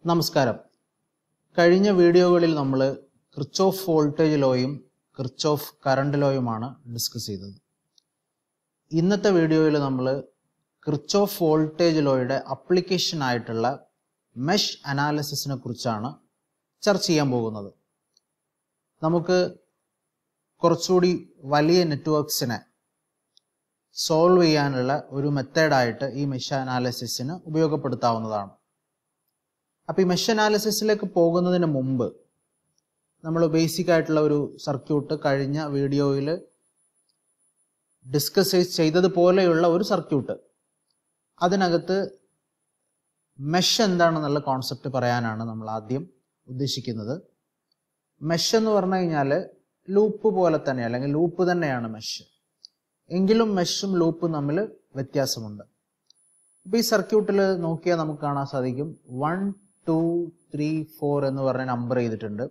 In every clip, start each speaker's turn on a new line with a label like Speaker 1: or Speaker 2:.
Speaker 1: നമസ്കാരം കഴിഞ്ഞ വീഡിയോകളിൽ നമ്മൾ ക്രിച്ചോഫ് വോൾട്ടേജ് ലോയും ക്രിച്ചോഫ് കറണ്ട് ലോയുമാണ് ഡിസ്കസ് ചെയ്തത് ഇന്നത്തെ വീഡിയോയിൽ നമ്മൾ ക്രിച്ചോഫ് വോൾട്ടേജ് ലോയുടെ അപ്ലിക്കേഷൻ ആയിട്ടുള്ള മെഷ് അനാലിസിസിനെ കുറിച്ചാണ് ചർച്ച ചെയ്യാൻ പോകുന്നത് നമുക്ക് കുറച്ചുകൂടി വലിയ നെറ്റ്വർക്ക്സിനെ സോൾവ് ചെയ്യാനുള്ള ഒരു മെത്തേഡായിട്ട് ഈ മെഷ് അനാലിസിസിന് ഉപയോഗപ്പെടുത്താവുന്നതാണ് അപ്പോൾ ഈ മെഷ് അനാലിസിസിലേക്ക് പോകുന്നതിന് മുമ്പ് നമ്മൾ ബേസിക് ആയിട്ടുള്ള ഒരു സർക്യൂട്ട് കഴിഞ്ഞ വീഡിയോയിൽ ഡിസ്കസ് ചെയ്തതുപോലെയുള്ള ഒരു സർക്യൂട്ട് അതിനകത്ത് മെഷ് എന്താണെന്നുള്ള കോൺസെപ്റ്റ് പറയാനാണ് നമ്മൾ ആദ്യം ഉദ്ദേശിക്കുന്നത് മെഷ് എന്ന് പറഞ്ഞു കഴിഞ്ഞാൽ ലൂപ്പ് പോലെ തന്നെ അല്ലെങ്കിൽ ലൂപ്പ് തന്നെയാണ് മെഷ് എങ്കിലും മെഷും ലൂപ്പും തമ്മിൽ വ്യത്യാസമുണ്ട് അപ്പോൾ ഈ സർക്യൂട്ടിൽ നോക്കിയാൽ നമുക്ക് കാണാൻ സാധിക്കും വൺ ടു ത്രീ ഫോർ എന്ന് പറഞ്ഞ നമ്പർ ചെയ്തിട്ടുണ്ട്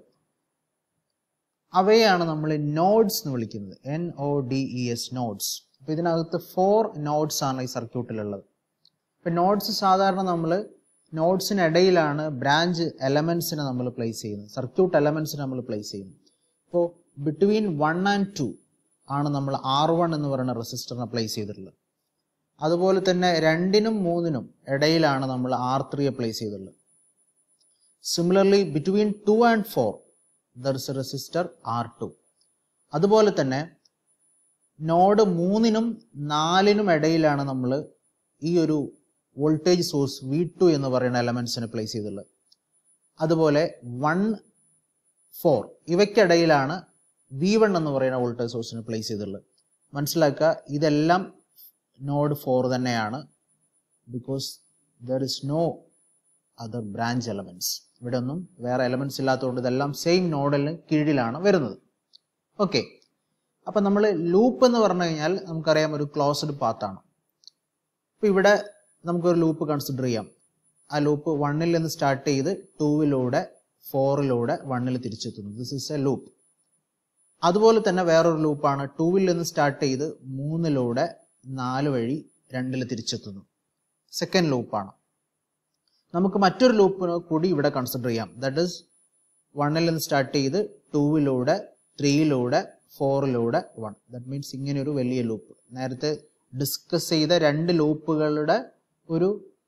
Speaker 1: അവയാണ് നമ്മൾ നോഡ്സ് എന്ന് വിളിക്കുന്നത് N O D E S nodes അപ്പോൾ ഇതിനകത്ത് ഫോർ നോഡ്സ് ആണ് ഈ സർക്യൂട്ടിലുള്ളത് ഇപ്പം നോഡ്സ് സാധാരണ നമ്മൾ നോഡ്സിനിടയിലാണ് ബ്രാഞ്ച് എലമെന്റ്സിനെ നമ്മൾ പ്ലേസ് ചെയ്യുന്നത് സർക്യൂട്ട് എലമെന്റ്സിനെ നമ്മൾ പ്ലേസ് ചെയ്യുന്നത് ഇപ്പോൾ ബിറ്റ്വീൻ വൺ ആൻഡ് ടു ആണ് നമ്മൾ ആർ വൺ എന്ന് പറയുന്ന റെസിസ്റ്ററിനെ പ്ലേസ് ചെയ്തിട്ടുള്ളത് അതുപോലെ തന്നെ രണ്ടിനും മൂന്നിനും ഇടയിലാണ് നമ്മൾ ആർ ത്രീയെ പ്ലേസ് ചെയ്തിട്ടുള്ളത് similarly between two and four there is a resistor R two അതുപോലെ തന്നെ നോഡ് മൂന്നിനും നാലിനും ഇടയിലാണ് നമ്മൾ ഈ ഒരു വോൾട്ടേജ് സോഴ്സ് വി ടു എന്ന് പറയുന്ന എലമെന്റ്സിനെ പ്ലേസ് ചെയ്തിട്ടുള്ളത് അതുപോലെ വൺ ഫോർ ഇവയ്ക്കിടയിലാണ് വി വൺ എന്ന് പറയുന്ന വോൾട്ടേജ് സോഴ്സിനെ പ്ലേസ് ചെയ്തിട്ടുള്ളത് മനസ്സിലാക്കുക ഇതെല്ലാം നോഡ് ഫോർ തന്നെയാണ് because there is no other branch elements ഇവിടെ ഒന്നും വേറെ എലമെന്റ്സ് ഇല്ലാത്തതുകൊണ്ട് ഇതെല്ലാം സെയിം നോഡലിന് കീഴിലാണ് വരുന്നത് ഓക്കെ അപ്പം നമ്മൾ ലൂപ്പ് എന്ന് പറഞ്ഞു കഴിഞ്ഞാൽ നമുക്കറിയാം ഒരു ക്ലോസ്ഡ് പാത്താണ് അപ്പം ഇവിടെ നമുക്കൊരു ലൂപ്പ് കൺസിഡർ ചെയ്യാം ആ ലൂപ്പ് വണ്ണിൽ നിന്ന് സ്റ്റാർട്ട് ചെയ്ത് ടൂവിലൂടെ ഫോറിലൂടെ വണ്ണിൽ തിരിച്ചെത്തുന്നു ദിസ് ഇസ് എ ലൂപ്പ് അതുപോലെ തന്നെ വേറൊരു ലൂപ്പാണ് ടൂവിൽ നിന്ന് സ്റ്റാർട്ട് ചെയ്ത് മൂന്നിലൂടെ നാല് വഴി രണ്ടിൽ തിരിച്ചെത്തുന്നു സെക്കൻഡ് ലൂപ്പാണ് നമുക്ക് മറ്റൊരു ലൂപ്പിന് കൂടി ഇവിടെ കൺസിഡർ ചെയ്യാം ദാറ്റ് ഇസ് വണ്ണിൽ നിന്ന് സ്റ്റാർട്ട് ചെയ്ത് ടൂവിലൂടെ ത്രീയിലൂടെ ഫോറിലൂടെ വൺ ദാറ്റ് മീൻസ് ഇങ്ങനെ ഒരു വലിയ ലൂപ്പ് നേരത്തെ ഡിസ്കസ് ചെയ്ത രണ്ട് ലൂപ്പുകളുടെ ഒരു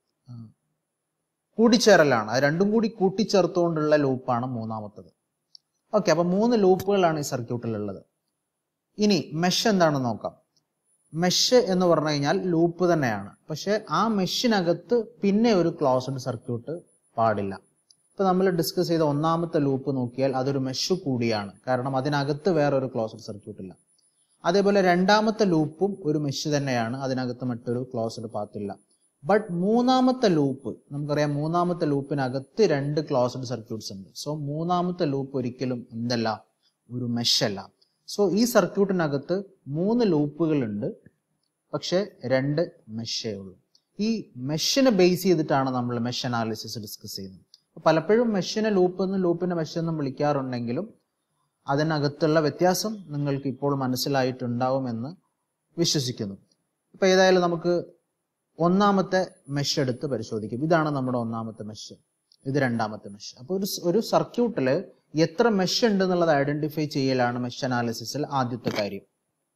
Speaker 1: കൂടിച്ചേരലാണ് അത് രണ്ടും കൂടി കൂട്ടിച്ചേർത്തുകൊണ്ടുള്ള ലൂപ്പാണ് മൂന്നാമത്തത് ഓക്കെ അപ്പം മൂന്ന് ലൂപ്പുകളാണ് ഈ സർക്യൂട്ടിലുള്ളത് ഇനി മെഷ് എന്താണെന്ന് നോക്കാം മെഷ് എന്ന് പറഞ്ഞു കഴിഞ്ഞാൽ ലൂപ്പ് തന്നെയാണ് പക്ഷെ ആ മെഷിനകത്ത് പിന്നെ ഒരു ക്ലോസ്ഡ് സർക്യൂട്ട് പാടില്ല ഇപ്പൊ നമ്മൾ ഡിസ്കസ് ചെയ്ത ഒന്നാമത്തെ ലൂപ്പ് നോക്കിയാൽ അതൊരു മെഷ് കൂടിയാണ് കാരണം അതിനകത്ത് വേറെ ഒരു ക്ലോസ്ഡ് സർക്യൂട്ട് ഇല്ല അതേപോലെ രണ്ടാമത്തെ ലൂപ്പും ഒരു മെഷ് തന്നെയാണ് അതിനകത്ത് മറ്റൊരു ക്ലോസ്ഡ് പാത്ത് ഇല്ല ബട്ട് മൂന്നാമത്തെ ലൂപ്പ് നമുക്കറിയാം മൂന്നാമത്തെ ലൂപ്പിനകത്ത് രണ്ട് ക്ലോസ്ഡ് സർക്യൂട്ട്സ് ഉണ്ട് സോ മൂന്നാമത്തെ ലൂപ്പ് ഒരിക്കലും എന്തല്ല ഒരു മെഷ് അല്ല സോ ഈ സർക്യൂട്ടിനകത്ത് മൂന്ന് ലൂപ്പുകളുണ്ട് പക്ഷെ രണ്ട് മെഷേ ഉള്ളൂ ഈ മെഷിനെ ബേസ് ചെയ്തിട്ടാണ് നമ്മൾ മെഷ് അനാലിസിസ് ഡിസ്കസ് ചെയ്യുന്നത് പലപ്പോഴും മെഷിനെ ലൂപ്പ് എന്നും ലൂപ്പിനെ മെഷ് എന്നും വിളിക്കാറുണ്ടെങ്കിലും അതിനകത്തുള്ള വ്യത്യാസം നിങ്ങൾക്ക് ഇപ്പോൾ മനസ്സിലായിട്ടുണ്ടാവുമെന്ന് വിശ്വസിക്കുന്നു ഇപ്പൊ ഏതായാലും നമുക്ക് ഒന്നാമത്തെ മെഷ് എടുത്ത് പരിശോധിക്കും ഇതാണ് നമ്മുടെ ഒന്നാമത്തെ മെഷ് ഇത് രണ്ടാമത്തെ മെഷ് അപ്പോൾ ഒരു ഒരു സർക്യൂട്ടിൽ എത്ര മെഷ് ഉണ്ട് എന്നുള്ളത് ഐഡന്റിഫൈ ചെയ്യലാണ് മെഷ് അനാലിസിസിൽ ആദ്യത്തെ കാര്യം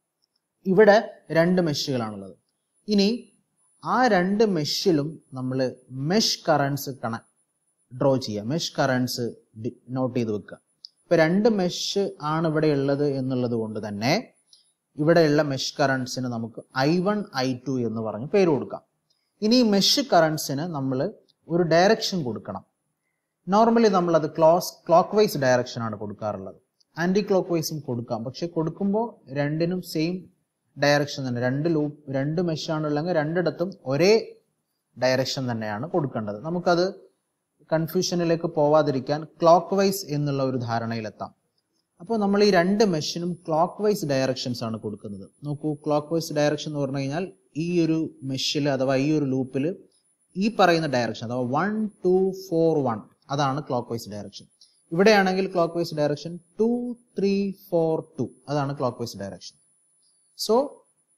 Speaker 1: ഇവിടെ രണ്ട് മെഷുകളാണുള്ളത് ഇനി ആ രണ്ട് മെഷിലും നമ്മൾ മെഷ് കറൻസ് കണ ഡ്രോ ചെയ്യുക മെഷ് കറൻസ് നോട്ട് ചെയ്ത് വെക്കുക ഇപ്പൊ രണ്ട് മെഷ് ആണ് ഇവിടെ ഉള്ളത് എന്നുള്ളത് കൊണ്ട് തന്നെ ഇവിടെയുള്ള മെഷ് കറൻസിന് നമുക്ക് ഐ വൺ ഐ ടു എന്ന് പറഞ്ഞ് പേര് കൊടുക്കാം ഇനി മെഷ് കറൻസിന് നമ്മൾ ഒരു ഡയറക്ഷൻ കൊടുക്കണം നോർമലി നമ്മൾ അത് ക്ലോസ് ക്ലോക്ക് വൈസ് ഡയറക്ഷൻ ആണ് കൊടുക്കാറുള്ളത് ആന്റി ക്ലോക്ക് വൈസും കൊടുക്കാം പക്ഷെ കൊടുക്കുമ്പോൾ രണ്ടിനും സെയിം ഡയറക്ഷൻ തന്നെ രണ്ട് ലൂപ്പ് രണ്ട് മെഷ് ആണുള്ളെങ്കിൽ രണ്ടിടത്തും ഒരേ ഡയറക്ഷൻ തന്നെയാണ് കൊടുക്കേണ്ടത് നമുക്കത് കൺഫ്യൂഷനിലേക്ക് പോവാതിരിക്കാൻ ക്ലോക്ക് വൈസ് എന്നുള്ള ഒരു ധാരണയിലെത്താം അപ്പോൾ നമ്മൾ ഈ രണ്ട് മെഷിനും ക്ലോക്ക് വൈസ് ഡയറക്ഷൻസ് ആണ് കൊടുക്കുന്നത് നോക്കൂ ക്ലോക്ക് വൈസ് ഡയറക്ഷൻ എന്ന് പറഞ്ഞു കഴിഞ്ഞാൽ ഈ ഒരു മെഷിൽ അഥവാ ഈ ഒരു ലൂപ്പിൽ ഈ പറയുന്ന ഡയറക്ഷൻ അഥവാ വൺ ടു ഫോർ വൺ അതാണ് ക്ലോക്ക് വൈസ് ഡയറക്ഷൻ ഇവിടെയാണെങ്കിൽ clockwise direction two three four two അതാണ് ക്ലോക്ക് വൈസ് ഡയറക്ഷൻ സോ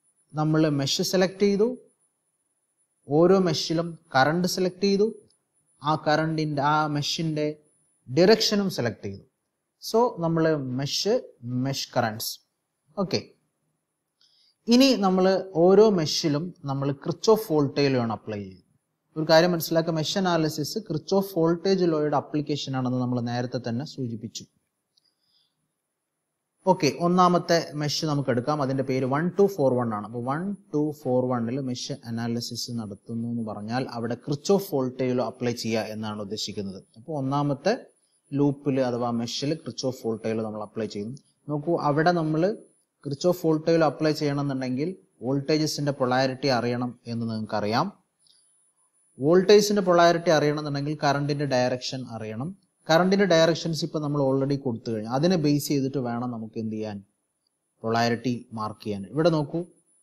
Speaker 1: നമ്മൾ മെഷ് സെലക്ട് ചെയ്തു ഓരോ മെഷിലും കറണ്ട് സെലക്ട് ചെയ്തു ആ കറണ്ടിൻ്റെ ആ മെഷിൻ്റെ ഡിറക്ഷനും സെലക്ട് ചെയ്തു സോ നമ്മൾ മെഷ് മെഷ് കറൻസ് ഓക്കെ ഇനി നമ്മൾ ഓരോ മെഷിലും നമ്മൾ ക്രിച്ച് ഓഫ് വോൾട്ടേജിലാണ് അപ്ലൈ ചെയ്യുന്നത് ഒരു കാര്യം മനസ്സിലാക്കുക mesh analysis Kirchhoff voltage ലോയുടെ അപ്ലിക്കേഷൻ ആണെന്ന് നമ്മൾ നേരത്തെ തന്നെ സൂചിപ്പിച്ചു ഓക്കെ ഒന്നാമത്തെ മെഷ് നമുക്ക് എടുക്കാം അതിന്റെ പേര് വൺ ടു ഫോർ വൺ ആണ് അപ്പോൾ വൺ ടു ഫോർ വണ്ണിൽ മെഷ് അനാലിസിസ് നടത്തുന്നു എന്ന് പറഞ്ഞാൽ അവിടെ ക്രിച്ച് ഓഫ് വോൾട്ടേജിലോ അപ്ലൈ ചെയ്യുക എന്നാണ് ഉദ്ദേശിക്കുന്നത് അപ്പോൾ ഒന്നാമത്തെ ലൂപ്പിൽ അഥവാ മെഷിൽ ക്രിച്ച് ഓഫ് വോൾട്ടേജിൽ നമ്മൾ അപ്ലൈ ചെയ്യുന്നു നോക്കൂ അവിടെ നമ്മൾ ക്രിച്ച് ഓഫ് വോൾട്ടേജിൽ അപ്ലൈ ചെയ്യണമെന്നുണ്ടെങ്കിൽ വോൾട്ടേജസിന്റെ പൊളാരിറ്റി അറിയണം എന്ന് നിങ്ങൾക്ക് അറിയാം വോൾട്ടേജിന്റെ പൊളാരിറ്റി അറിയണമെന്നുണ്ടെങ്കിൽ കറണ്ടിന്റെ ഡയറക്ഷൻ അറിയണം കറണ്ടിന്റെ ഡയറക്ഷൻസ് ഇപ്പൊ നമ്മൾ ഓൾറെഡി കൊടുത്തു കഴിഞ്ഞു അതിനെ ബേസ് ചെയ്തിട്ട് വേണം നമുക്ക് എന്ത് ചെയ്യാൻ പൊളാരിറ്റി മാർക്ക് ചെയ്യാൻ ഇവിടെ നോക്കൂ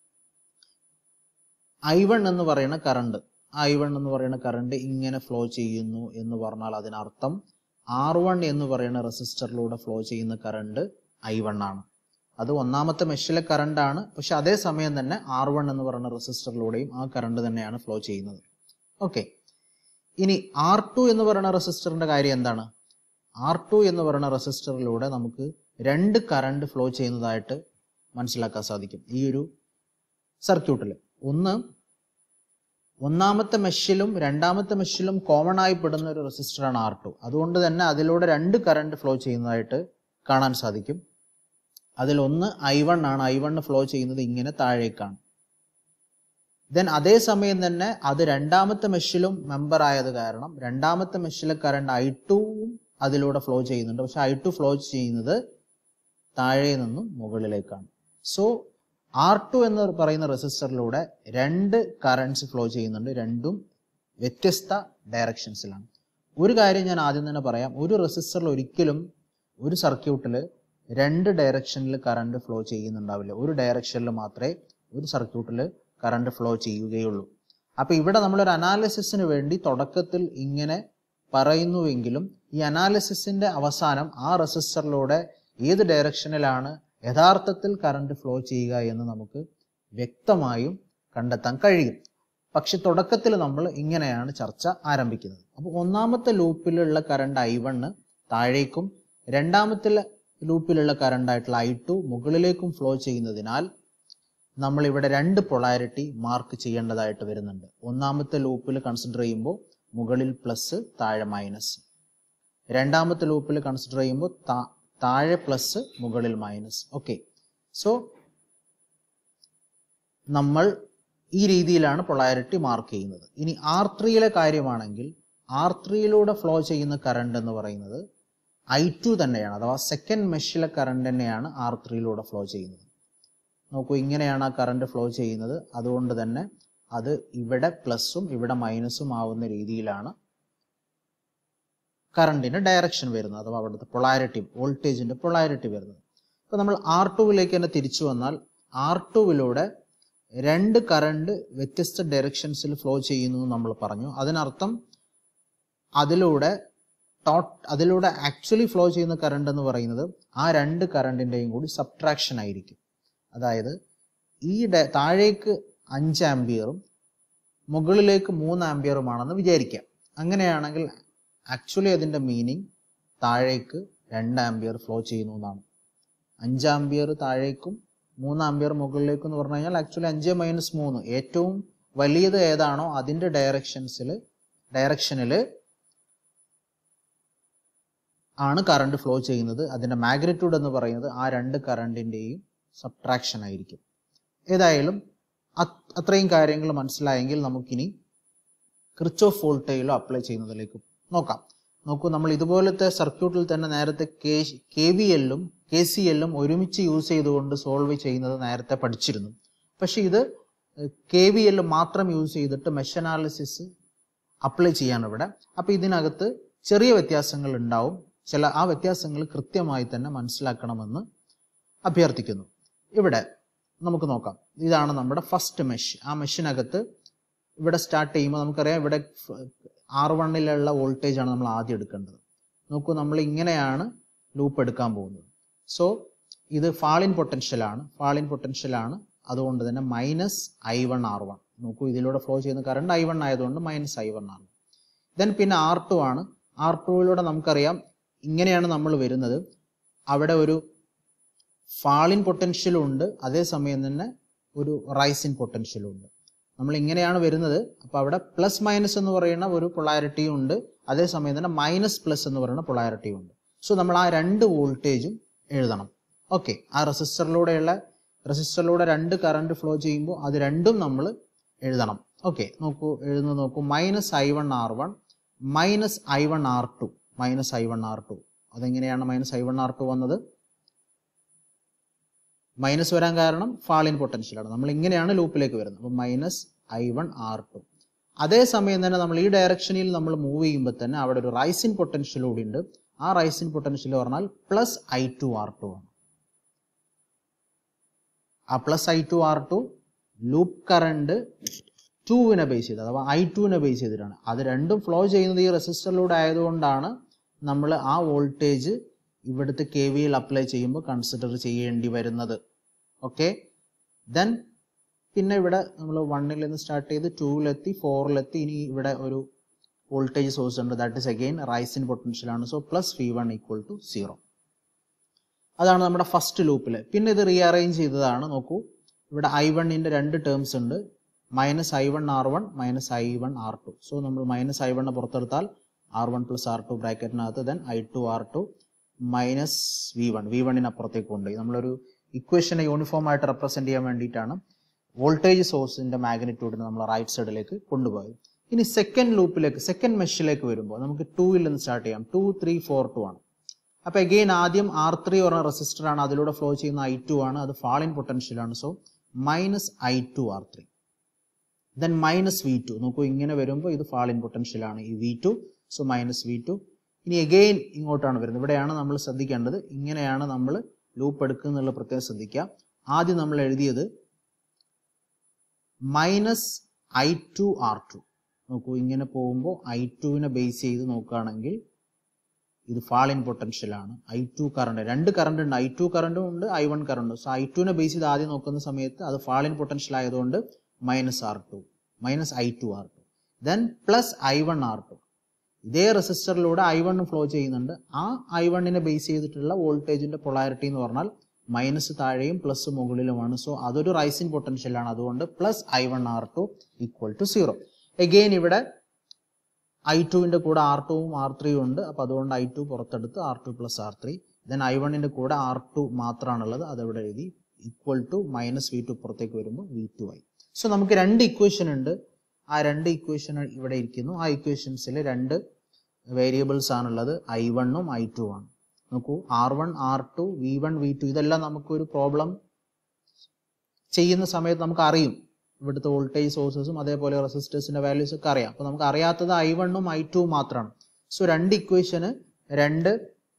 Speaker 1: ഐ വൺ എന്ന് പറയുന്ന കറണ്ട് ഐ വൺ എന്ന് പറയുന്ന കറണ്ട് ഇങ്ങനെ ഫ്ലോ ചെയ്യുന്നു എന്ന് പറഞ്ഞാൽ അതിനർത്ഥം ആർ വൺ എന്ന് പറയുന്ന റെസിസ്റ്ററിലൂടെ ഫ്ലോ ചെയ്യുന്ന കറണ്ട് ഐ വൺ ആണ് അത് ഒന്നാമത്തെ മെഷിലെ കറണ്ട് ആണ് പക്ഷെ അതേ സമയം തന്നെ ആർ വൺ എന്ന് പറയുന്ന റെസിസ്റ്ററിലൂടെയും ആ കറണ്ട് തന്നെയാണ് ഫ്ലോ ചെയ്യുന്നത് ഓക്കെ ഇനി ആർ ടു എന്ന് പറയുന്ന റെസിസ്റ്ററിന്റെ കാര്യം എന്താണ് ആർ ടു എന്ന് പറയുന്ന റെസിസ്റ്ററിലൂടെ നമുക്ക് രണ്ട് കറണ്ട് ഫ്ലോ ചെയ്യുന്നതായിട്ട് മനസ്സിലാക്കാൻ സാധിക്കും ഈ ഒരു സർക്യൂട്ടിൽ ഒന്ന് ഒന്നാമത്തെ മെഷിലും രണ്ടാമത്തെ മെഷിലും കോമൺ ആയി പെടുന്ന ഒരു റെസിസ്റ്ററാണ് ആർ ടു അതുകൊണ്ട് തന്നെ അതിലൂടെ രണ്ട് കറണ്ട് ഫ്ലോ ചെയ്യുന്നതായിട്ട് കാണാൻ സാധിക്കും അതിലൊന്ന് ഐ വൺ ആണ് ഐ വൺ ഫ്ലോ ചെയ്യുന്നത് ഇങ്ങനെ താഴേക്കാണ് ദെൻ അതേസമയം തന്നെ അത് രണ്ടാമത്തെ മെഷിലും മെമ്പർ ആയത് കാരണം രണ്ടാമത്തെ മെഷിലെ കറണ്ട് ഐ ടുവും അതിലൂടെ ഫ്ലോ ചെയ്യുന്നുണ്ട് പക്ഷെ ഐ ടു ഫ്ലോ ചെയ്യുന്നത് താഴെ നിന്നും മുകളിലേക്കാണ് സോ ആർ ടു എന്ന് പറയുന്ന റെസിസ്റ്ററിലൂടെ രണ്ട് കറണ്ട്സ് ഫ്ലോ ചെയ്യുന്നുണ്ട് രണ്ടും വ്യത്യസ്ത ഡയറക്ഷൻസിലാണ് ഒരു കാര്യം ഞാൻ ആദ്യം തന്നെ പറയാം ഒരു റെസിസ്റ്ററിൽ ഒരിക്കലും ഒരു സർക്യൂട്ടിൽ രണ്ട് ഡയറക്ഷനിൽ കറണ്ട് ഫ്ലോ ചെയ്യുന്നുണ്ടാവില്ല ഒരു ഡയറക്ഷനിൽ മാത്രമേ ഒരു സർക്യൂട്ടിൽ കറണ്ട് ഫ്ലോ ചെയ്യുകയുള്ളൂ അപ്പൊ ഇവിടെ നമ്മളൊരു അനാലിസിസിന് വേണ്ടി തുടക്കത്തിൽ ഇങ്ങനെ പറയുന്നുവെങ്കിലും ഈ അനാലിസിസിന്റെ അവസാനം ആ റെസിസ്റ്ററിലൂടെ ഏത് ഡയറക്ഷനിലാണ് യഥാർത്ഥത്തിൽ കറണ്ട് ഫ്ലോ ചെയ്യുക എന്ന് നമുക്ക് വ്യക്തമായും കണ്ടെത്താൻ കഴിയും പക്ഷെ തുടക്കത്തിൽ നമ്മൾ ഇങ്ങനെയാണ് ചർച്ച ആരംഭിക്കുന്നത് അപ്പോൾ ഒന്നാമത്തെ ലൂപ്പിലുള്ള കറണ്ട് ഐ വണ്ണ് താഴേക്കും രണ്ടാമത്തെ ലൂപ്പിലുള്ള കറണ്ട് ആയിട്ടുള്ള ഐ ടു മുകളിലേക്കും ഫ്ലോ ചെയ്യുന്നതിനാൽ നമ്മൾ ഇവിടെ രണ്ട് പൊളാരിറ്റി മാർക്ക് ചെയ്യേണ്ടതായിട്ട് വരുന്നുണ്ട് ഒന്നാമത്തെ ലൂപ്പിൽ കൺസിഡർ ചെയ്യുമ്പോൾ മുകളിൽ പ്ലസ് താഴെ മൈനസ് രണ്ടാമത്തെ ലൂപ്പിൽ കൺസിഡർ ചെയ്യുമ്പോൾ താഴെ പ്ലസ് മുകളിൽ മൈനസ് ഓക്കെ സോ നമ്മൾ ഈ രീതിയിലാണ് പൊളാരിറ്റി മാർക്ക് ചെയ്യുന്നത് ഇനി ആർ ത്രീയിലെ കാര്യമാണെങ്കിൽ ആർ ത്രീയിലൂടെ ഫ്ലോ ചെയ്യുന്ന കറണ്ട് എന്ന് പറയുന്നത് ഐ ടു തന്നെയാണ് അഥവാ സെക്കൻഡ് മെഷിലെ കറണ്ട് തന്നെയാണ് ആർ ത്രീയിലൂടെ ഫ്ലോ ചെയ്യുന്നത് നോക്കൂ ഇങ്ങനെയാണ് ആ കറണ്ട് ഫ്ലോ ചെയ്യുന്നത് അതുകൊണ്ട് തന്നെ അത് ഇവിടെ പ്ലസും ഇവിടെ മൈനസും ആവുന്ന രീതിയിലാണ് കറണ്ടിന്റെ ഡയറക്ഷൻ വരുന്നത് അഥവാ അവിടുത്തെ പൊളാരിറ്റി വോൾട്ടേജിന്റെ പൊളാരിറ്റി വരുന്നത് ഇപ്പൊ നമ്മൾ ആർ ടുവിലേക്ക് തന്നെ തിരിച്ചു വന്നാൽ ആർ ടുവിലൂടെ രണ്ട് കറണ്ട് വ്യത്യസ്ത ഡയറക്ഷൻസിൽ ഫ്ലോ ചെയ്യുന്നു എന്ന് നമ്മൾ പറഞ്ഞു അതിനർത്ഥം അതിലൂടെ ടോട്ട് അതിലൂടെ ആക്ച്വലി ഫ്ലോ ചെയ്യുന്ന കറണ്ട് എന്ന് പറയുന്നത് ആ രണ്ട് കറണ്ടിന്റെയും കൂടി സബ്ട്രാക്ഷൻ ആയിരിക്കും അതായത് ഈ ഡ- താഴേക്ക് അഞ്ച് ആംബിയറും മുകളിലേക്ക് മൂന്ന് ആംബിയറുമാണെന്ന് വിചാരിക്കാം അങ്ങനെയാണെങ്കിൽ ആക്ച്വലി അതിന്റെ മീനിങ് താഴേക്ക് രണ്ട് ആംബിയർ ഫ്ലോ ചെയ്യുന്നു എന്നാണ് അഞ്ച് ആംബിയർ താഴേക്കും മൂന്ന് ആംബിയർ മുകളിലേക്കും എന്ന് പറഞ്ഞു കഴിഞ്ഞാൽ ആക്ച്വലി അഞ്ച് മൈനസ് മൂന്ന് ഏറ്റവും വലിയത് ഏതാണോ അതിന്റെ ഡയറക്ഷൻസിൽ ഡയറക്ഷനിൽ ആണ് കറണ്ട് ഫ്ലോ ചെയ്യുന്നത് അതിന്റെ മാഗ്നിറ്റ്യൂഡ് എന്ന് പറയുന്നത് ആ രണ്ട് കറണ്ടിന്റെയും സബ്ട്രാക്ഷൻ ആയിരിക്കും ഏതായാലും അത്- അത്രയും കാര്യങ്ങൾ മനസ്സിലായെങ്കിൽ നമുക്കിനി ക്രിച്ച് ഓഫ് വോൾട്ടേജിലോ അപ്ലൈ ചെയ്യുന്നതിലേക്ക് നോക്കാം നോക്കൂ നമ്മൾ ഇതുപോലത്തെ സർക്യൂട്ടിൽ തന്നെ നേരത്തെ കെ കെ വി എല്ലും കെ സി എല്ലും ഒരുമിച്ച് യൂസ് ചെയ്തുകൊണ്ട് സോൾവ് ചെയ്യുന്നത് നേരത്തെ പഠിച്ചിരുന്നു പക്ഷെ ഇത് കെ വി എൽ മാത്രം യൂസ് ചെയ്തിട്ട് മെഷ് അനാലിസിസ് അപ്ലൈ ചെയ്യാണ് ഇവിടെ അപ്പൊ ഇതിനകത്ത് ചെറിയ വ്യത്യാസങ്ങൾ ഉണ്ടാവും ചില ആ വ്യത്യാസങ്ങൾ കൃത്യമായി തന്നെ മനസ്സിലാക്കണമെന്ന് അഭ്യർത്ഥിക്കുന്നു ഇവിടെ നമുക്ക് നോക്കാം ഇതാണ് നമ്മുടെ ഫസ്റ്റ് മെഷ് ആ മെഷിനകത്ത് ഇവിടെ സ്റ്റാർട്ട് ചെയ്യുമ്പോൾ നമുക്കറിയാം ഇവിടെ ആർ വണ്ണിലുള്ള വോൾട്ടേജ് ആണ് നമ്മൾ ആദ്യം എടുക്കേണ്ടത് നോക്കൂ നമ്മൾ ഇങ്ങനെയാണ് ലൂപ്പ് എടുക്കാൻ പോകുന്നത് സോ ഇത് ഫാളിൻ പൊട്ടൻഷ്യൽ ആണ് ഫാളിൻ പൊട്ടൻഷ്യൽ ആണ് അതുകൊണ്ട് തന്നെ minus I one R one നോക്കൂ ഇതിലൂടെ ഫ്ലോ ചെയ്യുന്ന കറണ്ട് ഐ വൺ ആയതുകൊണ്ട് മൈനസ് ഐ വൺ ആണ് ദെൻ പിന്നെ ആർ ടു ആണ് ആർ ടുവിലൂടെ നമുക്കറിയാം ഇങ്ങനെയാണ് നമ്മൾ വരുന്നത് അവിടെ ഒരു ഫാളിൻ പൊട്ടൻഷ്യലും ഉണ്ട് അതേസമയം തന്നെ ഒരു റൈസിൻ പൊട്ടൻഷ്യലും ഉണ്ട് നമ്മൾ ഇങ്ങനെയാണ് വരുന്നത് അപ്പോൾ അവിടെ പ്ലസ് മൈനസ് എന്ന് പറയുന്ന ഒരു പൊളാരിറ്റിയും ഉണ്ട് അതേസമയം തന്നെ മൈനസ് പ്ലസ് എന്ന് പറയുന്ന പൊളാരിറ്റിയും ഉണ്ട് സോ നമ്മൾ ആ രണ്ട് വോൾട്ടേജും എഴുതണം ഓക്കെ ആ റെസിസ്റ്ററിലൂടെയുള്ള റെസിസ്റ്ററിലൂടെ രണ്ട് കറണ്ട് ഫ്ലോ ചെയ്യുമ്പോൾ അത് രണ്ടും നമ്മൾ എഴുതണം ഓക്കെ നോക്കൂ എഴുതുന്നത് നോക്കൂ minus I one R one minus I one R two minus I one R two അതെങ്ങനെയാണ് minus I one R two വന്നത് മൈനസ് വരാൻ കാരണം ഫാളിൻ പൊട്ടൻഷ്യലാണ് നമ്മൾ ഇങ്ങനെയാണ് ലൂപ്പിലേക്ക് വരുന്നത് അപ്പോൾ minus I one R two അതേസമയം തന്നെ നമ്മൾ ഈ ഡയറക്ഷനിൽ നമ്മൾ മൂവ് ചെയ്യുമ്പോൾ തന്നെ അവിടെ ഒരു റൈസിൻ പൊട്ടൻഷ്യൽ കൂടി ഉണ്ട് ആ റൈസിൻ പൊട്ടൻഷ്യൽ പറഞ്ഞാൽ plus I two R two ആണ് ആ plus I two R two loop current ടുവിനെ ബേസ് ചെയ്ത് അഥവാ ഐ ടുവിനെ ബേസ് ചെയ്തിട്ടാണ് അത് രണ്ടും ഫ്ലോ ചെയ്യുന്നത് ഈ റെസിസ്റ്ററിലൂടെ ആയതുകൊണ്ടാണ് നമ്മൾ ആ വോൾട്ടേജ് ഇവിടുത്തെ കെ വിയിൽ അപ്ലൈ ചെയ്യുമ്പോൾ കൺസിഡർ ചെയ്യേണ്ടി വരുന്നത് ഓക്കെ ദെൻ പിന്നെ ഇവിടെ നമ്മൾ വണ്ണിൽ നിന്ന് സ്റ്റാർട്ട് ചെയ്ത് ടൂവിലെത്തി ഫോറിലെത്തി ഇനി ഇവിടെ ഒരു വോൾട്ടേജ് സോഴ്സ് ഉണ്ട് that is again rising potential ആണ് so plus V one equal to zero അതാണ് നമ്മുടെ ഫസ്റ്റ് ലൂപ്പിൽ പിന്നെ ഇത് റീഅറേഞ്ച് ചെയ്തതാണ് നോക്കൂ ഇവിടെ ഐ വണ്ണിൻ്റെ രണ്ട് ടേംസ് ഉണ്ട് minus I one R one minus I one R two so നമ്മൾ മൈനസ് ഐ വണ്ണ് പുറത്തെടുത്താൽ R one plus R two ബ്രാക്കറ്റിനകത്ത് then I two R two minus V one V വണ്ണിന് അപ്പുറത്തേക്ക് കൊണ്ടുപോയി നമ്മളൊരു ഇക്വേഷനെ യൂണിഫോം ആയിട്ട് റെപ്രസെന്റ് ചെയ്യാൻ വേണ്ടിയിട്ടാണ് വോൾട്ടേജ് സോഴ്സിന്റെ മാഗ്നിറ്റ്യൂഡിനെ നമ്മൾ റൈറ്റ് സൈഡിലേക്ക് കൊണ്ടുപോയത് ഇനി സെക്കൻഡ് ലൂപ്പിലേക്ക് സെക്കൻഡ് മെഷിലേക്ക് വരുമ്പോൾ നമുക്ക് ടൂവിൽ നിന്ന് സ്റ്റാർട്ട് ചെയ്യാം ടു ത്രീ ഫോർ ടു ആണ് അപ്പൊ അഗെയിൻ ആദ്യം ആർ ത്രീ പറഞ്ഞ റെസിസ്റ്റർ ആണ് അതിലൂടെ ഫ്ലോ ചെയ്യുന്ന ഐ ടു ആണ് അത് ഫാളിൻ പൊട്ടൻഷ്യൽ ആണ് so minus I two R three then minus V two നോക്കൂ ഇങ്ങനെ വരുമ്പോൾ ഇത് ഫാളിൻ പൊട്ടൻഷ്യൽ ആണ് ഈ V two so minus V two ഇനി അഗെയിൻ ഇങ്ങോട്ടാണ് വരുന്നത് ഇവിടെയാണ് നമ്മൾ ശ്രദ്ധിക്കേണ്ടത് ഇങ്ങനെയാണ് നമ്മൾ ലൂപ്പ് എടുക്കുന്നുള്ള പ്രത്യേകം ശ്രദ്ധിക്കുക ആദ്യം നമ്മൾ എഴുതിയത് minus I two R two നോക്കൂ ഇങ്ങനെ പോകുമ്പോൾ ഐ ടുവിനെ ബേസ് ചെയ്ത് നോക്കുകയാണെങ്കിൽ ഇത് ഫാളിൻ പൊട്ടൻഷ്യൽ ആണ് ഐ ടു കറണ്ട് രണ്ട് കറണ്ട് ഉണ്ട് ഐ ടു കറണ്ടും ഉണ്ട് ഐ വൺ കറണ്ടും സോ ഐ ടുവിനെ ബേസ് ചെയ്ത് ആദ്യം നോക്കുന്ന സമയത്ത് അത് ഫാളിൻ പൊട്ടൻഷ്യൽ ആയതുകൊണ്ട് minus R two minus I two R two then plus I one R two ഇതേ റെസിസ്റ്ററിലൂടെ ഐ വൺ ഫ്ലോ ചെയ്യുന്നുണ്ട് ആ ഐ വണ്ണിനെ ബേസ് ചെയ്തിട്ടുള്ള വോൾട്ടേജിന്റെ പൊളാരിറ്റി എന്ന് പറഞ്ഞാൽ മൈനസ് താഴെയും പ്ലസ് മുകളിലുമാണ് സോ അതൊരു റൈസിൻ പൊട്ടൻഷ്യൽ ആണ് അതുകൊണ്ട് plus I one R two equal to zero again ഇവിടെ ഐ ടുവിന്റെ കൂടെ ആർ ടുവും ആർ ത്രീയും ഉണ്ട് അപ്പൊ അതുകൊണ്ട് ഐ ടു പുറത്തെടുത്ത് R two plus R three then I വണ്ണിന്റെ കൂടെ ആർ ടു മാത്രമാണുള്ളത് അതവിടെ എഴുതി equal to minus V two പുറത്തേക്ക് വരുമ്പോൾ വി ടു ആയി സോ നമുക്ക് രണ്ട് ഇക്വേഷൻ ഉണ്ട് ആ രണ്ട് ഇക്വേഷൻ ഇവിടെ ഇരിക്കുന്നു ആ ഇക്വേഷൻസിൽ രണ്ട് വേരിയബിൾസ് ആണുള്ളത് ഐ വണ്ണും ഐ ടു ആണ് നോക്കൂ R one R two V one V two ഇതെല്ലാം നമുക്കൊരു പ്രോബ്ലം ചെയ്യുന്ന സമയത്ത് നമുക്ക് അറിയും ഇവിടുത്തെ വോൾട്ടേജ് സോഴ്സസും അതേപോലെ റെസിസ്റ്റേഴ്സിന്റെ വാല്യൂസ് ഒക്കെ അറിയാം അപ്പൊ നമുക്ക് അറിയാത്തത് ഐ വണ്ണും ഐ ടുവും മാത്രമാണ് സോ രണ്ട് ഇക്വേഷന് രണ്ട്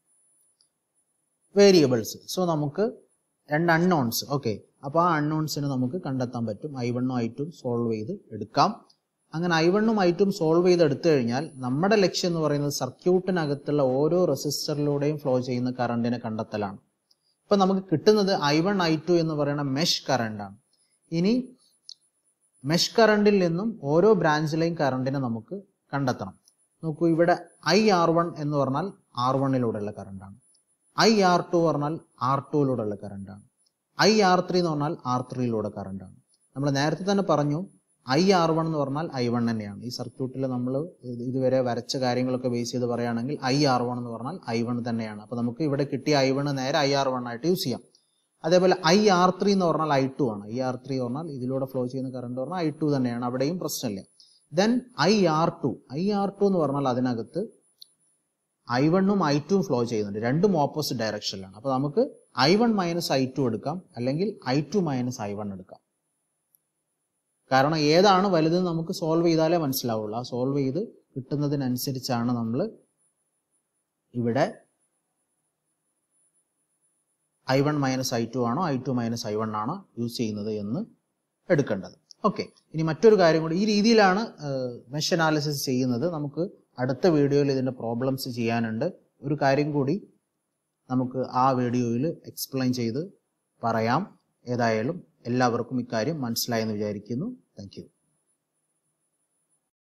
Speaker 1: വേരിയബിൾസ് സോ നമുക്ക് രണ്ട് അൺനോൺസ് ഓക്കെ അപ്പോൾ ആ അൺനോൺസിനെ നമുക്ക് കണ്ടെത്താൻ പറ്റും ഐ വണ്ണും ഐ ടും സോൾവ് ചെയ്ത് എടുക്കാം അങ്ങനെ ഐ വണ്ണും ഐ ടും സോൾവ് ചെയ്ത് എടുത്തു കഴിഞ്ഞാൽ നമ്മുടെ ലക്ഷ്യം എന്ന് പറയുന്നത് സർക്യൂട്ടിനകത്തുള്ള ഓരോ റെസിസ്റ്ററിലൂടെയും ഫ്ലോ ചെയ്യുന്ന കറണ്ടിനെ കണ്ടെത്തലാണ് ഇപ്പൊ നമുക്ക് കിട്ടുന്നത് ഐ വൺ ഐ ടു എന്ന് പറയുന്ന മെഷ് കറണ്ടാണ് ഇനി മെഷ് കറണ്ടിൽ നിന്നും ഓരോ ബ്രാഞ്ചിലെയും കറണ്ടിനെ നമുക്ക് കണ്ടെത്തണം നോക്കൂ ഇവിടെ ഐ ആർ വൺ എന്ന് പറഞ്ഞാൽ ആർ വണ്ണിലൂടെയുള്ള കറണ്ടാണ് ഐ ആർ ടു പറഞ്ഞാൽ ആർ ടുവിലൂടെയുള്ള കറണ്ടാണ് ഐ ആർ ത്രീ എന്ന് പറഞ്ഞാൽ ആർ ത്രീയിലൂടെ കറണ്ടാണ് നമ്മൾ നേരത്തെ തന്നെ പറഞ്ഞു ഐ ആർ വൺ എന്ന് പറഞ്ഞാൽ ഐ വൺ തന്നെയാണ് ഈ സർക്യൂട്ടിൽ നമ്മൾ ഇതുവരെ വരച്ച കാര്യങ്ങളൊക്കെ ബേസ് ചെയ്ത് പറയുകയാണെങ്കിൽ ഐ ആർ വൺ എന്ന് പറഞ്ഞാൽ ഐ വൺ തന്നെയാണ് അപ്പോൾ നമുക്ക് ഇവിടെ കിട്ടിയ ഐ വൺ നേരെ ഐ ആർ വൺ ആയിട്ട് യൂസ് ചെയ്യാം അതേപോലെ ഐ ആർ ത്രീ എന്ന് പറഞ്ഞാൽ ഐ ടു ആണ് ഐ ആർ ത്രീ പറഞ്ഞാൽ ഇതിലൂടെ ഫ്ലോ ചെയ്യുന്ന കറണ്ട് പറഞ്ഞാൽ ഐ ടു തന്നെയാണ് അവിടെയും പ്രശ്നമില്ല then I R two I R two എന്ന് പറഞ്ഞാൽ അതിനകത്ത് ഐ വണ്ണും ഐ ടുവും ഫ്ലോ ചെയ്യുന്നുണ്ട് രണ്ടും ഓപ്പോസിറ്റ് ഡയറക്ഷനിലാണ് അപ്പോൾ നമുക്ക് I one minus I two എടുക്കാം അല്ലെങ്കിൽ I two minus I one എടുക്കാം കാരണം ഏതാണ് വലുതെന്ന് നമുക്ക് സോൾവ് ചെയ്താലേ മനസ്സിലാവുള്ളൂ ആ സോൾവ് ചെയ്ത് കിട്ടുന്നതിനനുസരിച്ചാണ് നമ്മൾ ഇവിടെ I one minus I two ആണോ I two minus I one ആണോ യൂസ് ചെയ്യുന്നത് എന്ന് എടുക്കേണ്ടത് ഓക്കെ ഇനി മറ്റൊരു കാര്യം കൂടി ഈ രീതിയിലാണ് മെഷ് അനാലിസിസ് ചെയ്യുന്നത് നമുക്ക് അടുത്ത വീഡിയോയിൽ ഇതിൻ്റെ പ്രോബ്ലംസ് ചെയ്യാനുണ്ട് ഒരു കാര്യം കൂടി നമുക്ക് ആ വീഡിയോയിൽ എക്സ്പ്ലെയിൻ ചെയ്ത് പറയാം ഏതായാലും എല്ലാവർക്കും ഇക്കാര്യം മനസ്സിലായെന്ന് വിചാരിക്കുന്നു താങ്ക്